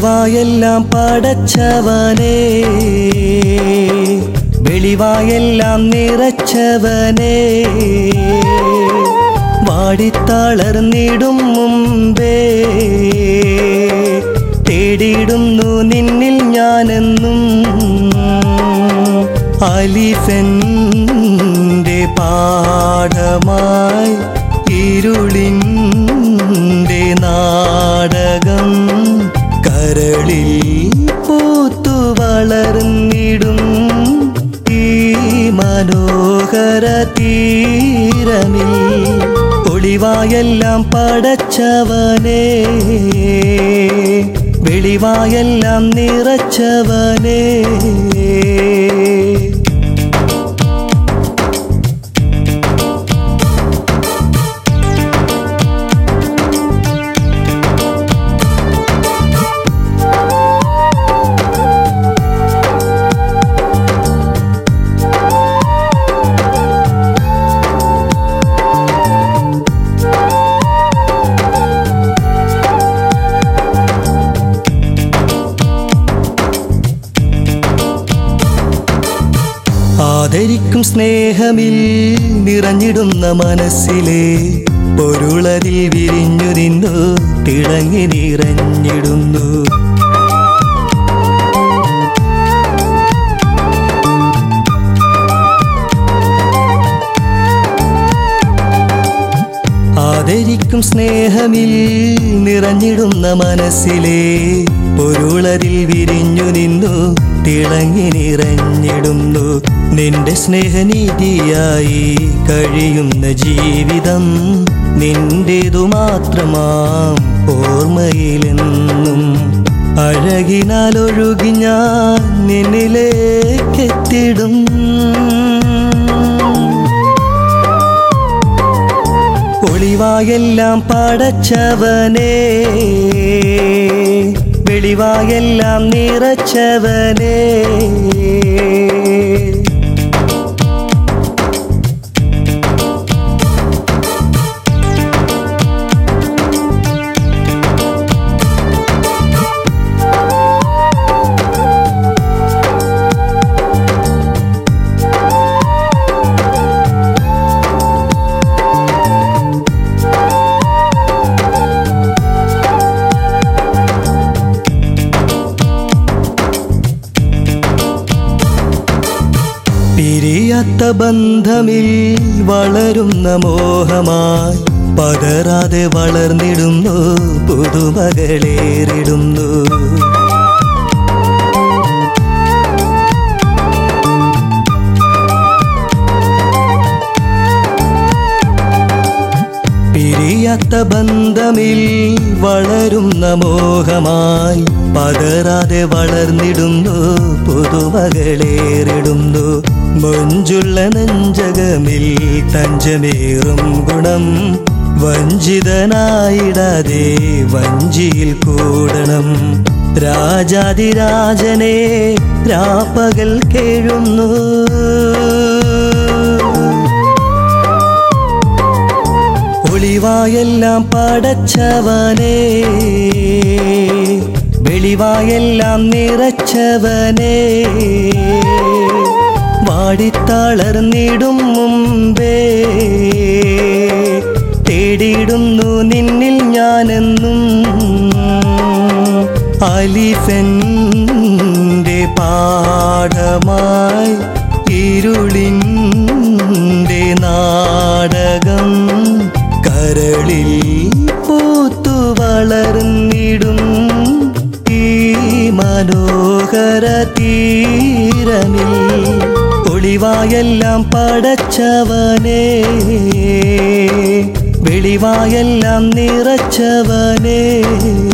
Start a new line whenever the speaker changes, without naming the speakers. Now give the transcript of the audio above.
വെളിവായെല്ലാം പടച്ചവനേ വെളിവായെല്ലാം നിറച്ചവനേ വാടിത്തളർന്നിടും മുമ്പേ തേടിയിടുന്നു നിന്നിൽ ഞാനെന്നും അലിഫന്റെ പാഠമായി ഇരുളിൻ്റെ നാടകം കരളിൽ പൂത്തു വളർന്നിടും ഈ മനോഹര തീരമിൽ ഒളിവായെല്ലാം പടച്ചവനേ വെളിവായെല്ലാം നിറച്ചവനേ ആദരിക്കും സ്നേഹമിൽ നിറഞ്ഞിടുന്ന മനസ്സിലെ പൊരുളതിൽ വിരിഞ്ഞു നിന്നു തിളങ്ങി നിറഞ്ഞിടുന്നു ആദരിക്കും സ്നേഹമിൽ നിറഞ്ഞിടുന്ന മനസ്സിലെ പൊരുളതിൽ വിരിഞ്ഞു നിന്നു തിളങ്ങി നിറഞ്ഞിടുന്നു നിന്റെ സ്നേഹനീതിയായി കഴിയുന്ന ജീവിതം നിന്റേതു മാത്രമാം ഓർമ്മയിലെന്നും അഴകിനാലൊഴുകി ഞാൻ നിന്നിലേക്കെത്തിടും ഒളിവായെല്ലാം പടച്ചവനേ വെളിവായെല്ലാം നിറച്ചവനേ പിരിയാത്ത ബന്ധമിൽ വളരുന്ന മോഹമായി പതറാതെ വളർന്നിടുന്നു പുതുമകളേറിടുന്നു പിരിയാത്ത ബന്ധമിൽ വളരുന്ന മോഹമായി പതറാതെ വളർന്നിടുന്നു പുതുമകളേറിടുന്നു മൊഞ്ചുള്ള നെഞ്ചകമിൽ തഞ്ചമേറും ഗുണം വഞ്ചിതനായിടാതെ വഞ്ചിയിൽ കൂടണം രാജാതിരാജനെ രാപ്പകൽ കേഴുന്നു ഒളിവായെല്ലാം പടച്ചവനേ വെളിവായെല്ലാം നിറച്ചവനേ വാടിത്തളർന്നിടും മുമ്പേ തേടിയിടുന്നു നിന്നിൽ ഞാനെന്നും അലിഫന്റെ പാഠമായി ഇരുളിൻ്റെ നാടകം കരളിൽ പൂത്തു വളർന്നിടും ഈ മനോഹര തീരമിൽ ഒളിവായെല്ലാം പടച്ചവനേ വെളിവായെല്ലാം നിറച്ചവനേ